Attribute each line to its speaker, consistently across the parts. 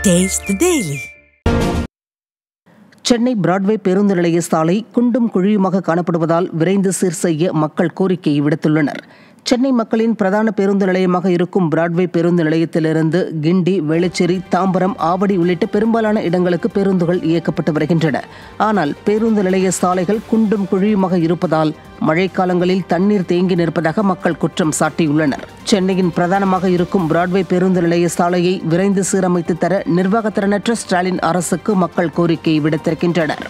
Speaker 1: Taste the Daily.
Speaker 2: Chennai Broadway பேருந்து நிலைய சாலை குண்டும் குழியுமாக காணப்படுவதால் விரைந்து சீர் செய்ய மக்கள் கோரிக்கை விடுத்துள்ளனர் சென்னை மக்களின் பிரதான பேருந்து நிலையமாக இருக்கும் பிராட்வே பேருந்து நிலையத்திலிருந்து கிண்டி வேளச்சேரி தாம்பரம் ஆவடி உள்ளிட்ட பெரும்பாலான இடங்களுக்கு பேருந்துகள் இயக்கப்பட்டு வருகின்றன ஆனால் பேருந்து நிலைய சாலைகள் குண்டும் குழியுமாக இருப்பதால் மழைக்காலங்களில் தண்ணீர் தேங்கி நிற்பதாக மக்கள் குற்றம் சாட்டியுள்ளனர் சென்னையின் பிரதானமாக இருக்கும் பிராட்வே பேருந்து நிலைய சாலையை விரைந்து சீரமைத்து தர நிர்வாகத்திறனற்ற ஸ்டாலின் அரசுக்கு மக்கள் கோரிக்கை விடுத்திருக்கின்றனர்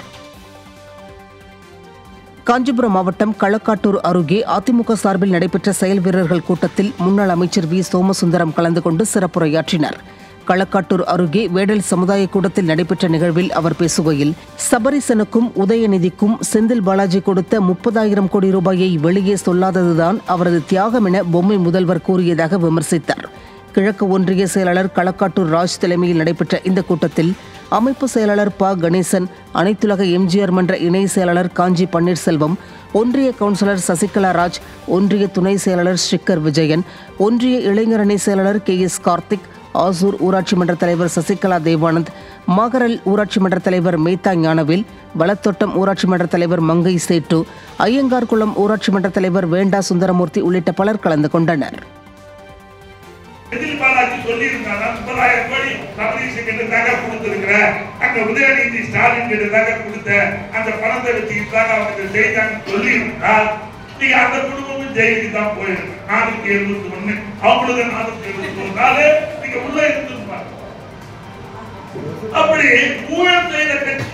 Speaker 2: காஞ்சிபுரம் மாவட்டம் களக்காட்டூர் அருகே அதிமுக சார்பில் நடைபெற்ற செயல் வீரர்கள் கூட்டத்தில் முன்னாள் அமைச்சர் வி சோமசுந்தரம் கலந்து கொண்டு சிறப்புரையாற்றினார் களக்காட்டூர் அருகே வேடல் சமுதாய கூடத்தில் நடைபெற்ற நிகழ்வில் அவர் பேசுகையில் சபரிசனுக்கும் உதயநிதிக்கும் செந்தில் பாலாஜி கொடுத்த முப்பதாயிரம் கோடி ரூபாயை வெளியே சொல்லாததுதான் அவரது தியாகம் என பொம்மை முதல்வர் கூறியதாக விமர்சித்தார் கிழக்கு ஒன்றிய செயலாளர் களக்காட்டூர் ராஜ் தலைமையில் நடைபெற்ற இந்த கூட்டத்தில் அமைப்பு செயலாளர் ப கணேசன் அனைத்துலக எம்ஜிஆர் மன்ற இணை செயலாளர் காஞ்சி பன்னீர்செல்வம் ஒன்றிய கவுன்சிலர் சசிகலா ராஜ் ஒன்றிய துணை செயலாளர் ஸ்ரீக்கர் விஜயன் ஒன்றிய இளைஞரணி செயலாளர் கே எஸ் கார்த்திக் ஆசூர் ஊராட்சி மன்ற தலைவர் சசிகலா தேவானந்த் மாகரல் ஊராட்சி மன்ற தலைவர் மேத்தா ஞானவேல் வளத்தோட்டம் ஊராட்சி மன்ற தலைவர் மங்கை சேட்டு ஐயங்கார்குளம் ஊராட்சி மன்ற தலைவர் வேண்டா சுந்தரமூர்த்தி உள்ளிட்ட பலர் கலந்து கொண்டனர்
Speaker 3: செந்தில் பாலாஜி சொல்லி இருந்தாங்க முப்பதாயிரம் கோடி சபரீஷ் கிட்டதாக கொடுத்திருக்கிறேன் அங்க உதயநிதி ஸ்டாலின் கிட்டதாக கொடுத்த அந்த பணத்தை வச்சுக்கிட்டு தான் அவங்க செய்தாங்க சொல்லி இருந்தால் நீங்க அந்த குடும்பமும் ஜெயிலுக்கு தான் போயிருக்கு நானூத்தி எழுபத்தி ஒண்ணு அவங்களுக்கு நானூத்தி எழுபத்தி ஒரு நாலு நீங்க உள்ள இருந்திருப்பாங்க அப்படி ஊழல் செய்த கட்சி